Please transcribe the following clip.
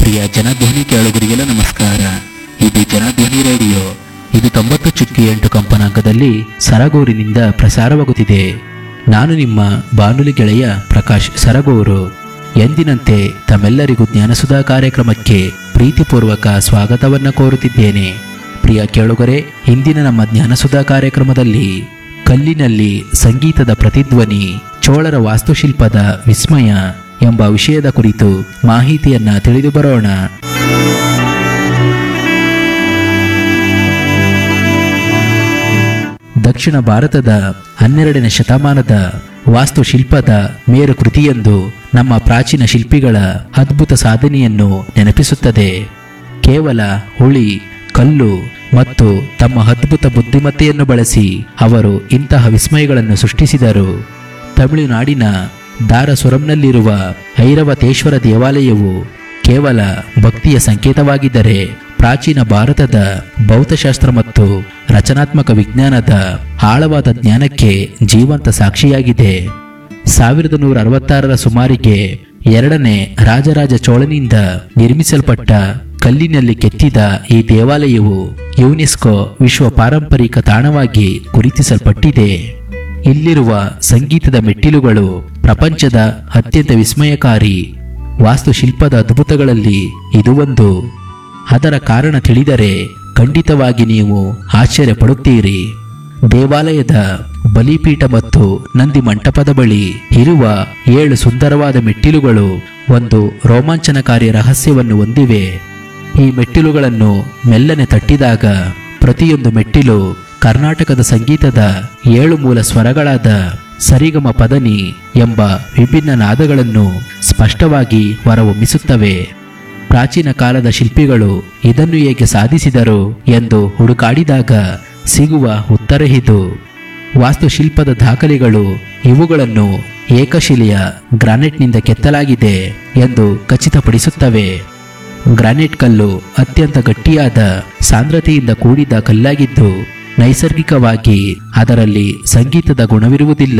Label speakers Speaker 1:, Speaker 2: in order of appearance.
Speaker 1: ಪ್ರಿಯ ಜನಧ್ವನಿ ಕೇಳುಗರಿಗೆಲ್ಲ ನಮಸ್ಕಾರ ಇದು ಜನಧ್ವನಿ ರೇಡಿಯೋ ಇದು ತೊಂಬತ್ತು ಚುಕ್ಕಿ ಎಂಟು ಕಂಪನಾಂಕದಲ್ಲಿ ಸರಗೂರಿನಿಂದ ಪ್ರಸಾರವಾಗುತ್ತಿದೆ ನಾನು ನಿಮ್ಮ ಬಾನುಲಿ ಗೆಳೆಯ ಪ್ರಕಾಶ್ ಸರಗೂರು ಎಂದಿನಂತೆ ತಮ್ಮೆಲ್ಲರಿಗೂ ಜ್ಞಾನಸುಧಾ ಕಾರ್ಯಕ್ರಮಕ್ಕೆ ಪ್ರೀತಿಪೂರ್ವಕ ಸ್ವಾಗತವನ್ನು ಕೋರುತ್ತಿದ್ದೇನೆ ಪ್ರಿಯ ಕೇಳುಗರೆ ಇಂದಿನ ನಮ್ಮ ಜ್ಞಾನಸುಧಾ ಕಾರ್ಯಕ್ರಮದಲ್ಲಿ ಕಲ್ಲಿನಲ್ಲಿ ಸಂಗೀತದ ಪ್ರತಿಧ್ವನಿ ಚೋಳರ ವಾಸ್ತುಶಿಲ್ಪದ ವಿಸ್ಮಯ ಎಂಬ ವಿಷಯದ ಕುರಿತು ಮಾಹಿತಿಯನ್ನ ತಿಳಿದು ಬರೋಣ ದಕ್ಷಿಣ ಭಾರತದ ಹನ್ನೆರಡನೇ ಶತಮಾನದ ವಾಸ್ತುಶಿಲ್ಪದ ಮೇರು ಕೃತಿಯೊಂದು ನಮ್ಮ ಪ್ರಾಚೀನ ಶಿಲ್ಪಿಗಳ ಅದ್ಭುತ ಸಾಧನೆಯನ್ನು ನೆನಪಿಸುತ್ತದೆ ಕೇವಲ ಹುಳಿ ಕಲ್ಲು ಮತ್ತು ತಮ್ಮ ಅದ್ಭುತ ಬುದ್ಧಿಮತ್ತೆಯನ್ನು ಬಳಸಿ ಅವರು ಇಂತಹ ವಿಸ್ಮಯಗಳನ್ನು ಸೃಷ್ಟಿಸಿದರು ತಮಿಳುನಾಡಿನ ದಾರಸುರಂನಲ್ಲಿರುವ ಐರವತೇಶ್ವರ ದೇವಾಲಯವು ಕೇವಲ ಭಕ್ತಿಯ ಸಂಕೇತವಾಗಿದ್ದರೆ ಪ್ರಾಚೀನ ಭಾರತದ ಭೌತಶಾಸ್ತ್ರ ಮತ್ತು ರಚನಾತ್ಮಕ ವಿಜ್ಞಾನದ ಆಳವಾದ ಜ್ಞಾನಕ್ಕೆ ಜೀವಂತ ಸಾಕ್ಷಿಯಾಗಿದೆ ಸಾವಿರದ ನೂರ ಅರವತ್ತಾರರ ಸುಮಾರಿಗೆ ಎರಡನೇ ರಾಜರಾಜ ಚೋಳನಿಂದ ನಿರ್ಮಿಸಲ್ಪಟ್ಟ ಕಲ್ಲಿನಲ್ಲಿ ಕೆತ್ತಿದ ಈ ದೇವಾಲಯವು ಯುನೆಸ್ಕೋ ವಿಶ್ವ ಪಾರಂಪರಿಕ ತಾಣವಾಗಿ ಗುರುತಿಸಲ್ಪಟ್ಟಿದೆ ಇಲ್ಲಿರುವ ಸಂಗೀತದ ಮೆಟ್ಟಿಲುಗಳು ಪ್ರಪಂಚದ ಅತ್ಯಂತ ವಿಸ್ಮಯಕಾರಿ ವಾಸ್ತುಶಿಲ್ಪದ ಅದ್ಭುತಗಳಲ್ಲಿ ಇದು ಒಂದು ಅದರ ಕಾರಣ ತಿಳಿದರೆ ಖಂಡಿತವಾಗಿ ನೀವು ಆಶ್ಚರ್ಯಪಡುತ್ತೀರಿ ದೇವಾಲಯದ ಬಲಿಪೀಠ ಮತ್ತು ನಂದಿ ಮಂಟಪದ ಬಳಿ ಇರುವ ಏಳು ಸುಂದರವಾದ ಮೆಟ್ಟಿಲುಗಳು ಒಂದು ರೋಮಾಂಚನಕಾರಿ ರಹಸ್ಯವನ್ನು ಹೊಂದಿವೆ ಈ ಮೆಟ್ಟಿಲುಗಳನ್ನು ಮೆಲ್ಲನೆ ತಟ್ಟಿದಾಗ ಪ್ರತಿಯೊಂದು ಮೆಟ್ಟಿಲು ಕರ್ನಾಟಕದ ಸಂಗೀತದ ಏಳು ಮೂಲ ಸ್ವರಗಳಾದ ಸರಿಗಮ ಪದನಿ ಎಂಬ ವಿಭಿನ್ನ ನಾದಗಳನ್ನು ಸ್ಪಷ್ಟವಾಗಿ ಹೊರಹೊಮ್ಮಿಸುತ್ತವೆ ಪ್ರಾಚೀನ ಕಾಲದ ಶಿಲ್ಪಿಗಳು ಇದನ್ನು ಹೇಗೆ ಸಾಧಿಸಿದರು ಎಂದು ಹುಡುಕಾಡಿದಾಗ ಸಿಗುವ ಉತ್ತರ ಇದು ವಾಸ್ತುಶಿಲ್ಪದ ದಾಖಲೆಗಳು ಇವುಗಳನ್ನು ಏಕಶಿಲೆಯ ಗ್ರಾನೈಟ್ನಿಂದ ಕೆತ್ತಲಾಗಿದೆ ಎಂದು ಖಚಿತಪಡಿಸುತ್ತವೆ ಗ್ರಾನೈಟ್ ಕಲ್ಲು ಅತ್ಯಂತ ಗಟ್ಟಿಯಾದ ಸಾಂದ್ರತೆಯಿಂದ ಕೂಡಿದ ಕಲ್ಲಾಗಿದ್ದು ನೈಸರ್ಗಿಕವಾಗಿ ಅದರಲ್ಲಿ ಸಂಗೀತದ ಗುಣವಿರುವುದಿಲ್ಲ